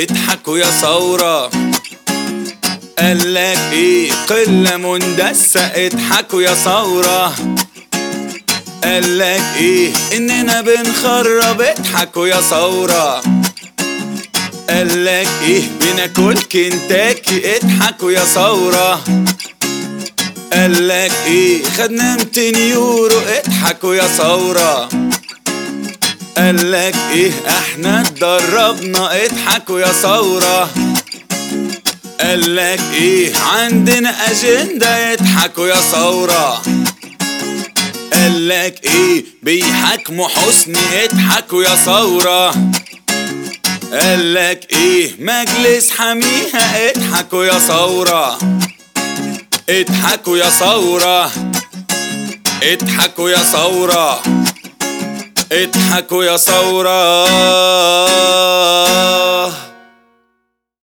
اضحكوا يا ثورة قالك ايه قلة مندسة اضحكوا يا ثورة قالك ايه اننا بنخرب اضحكوا يا ثورة قالك ايه بناكل كنتاكي اضحكوا يا ثورة قالك ايه خدنا 200 يورو اضحكوا يا ثورة قالك ايه احنا اتدربنا اضحكوا يا ثورة قالك ايه عندنا اجندة اضحكوا يا ثورة قالك ايه بيحاكموا حسني اضحكوا يا ثورة قالك ايه مجلس حميها اضحكوا يا ثورة اضحكوا يا ثورة اضحكوا يا ثورة اضحكوا يا ثورة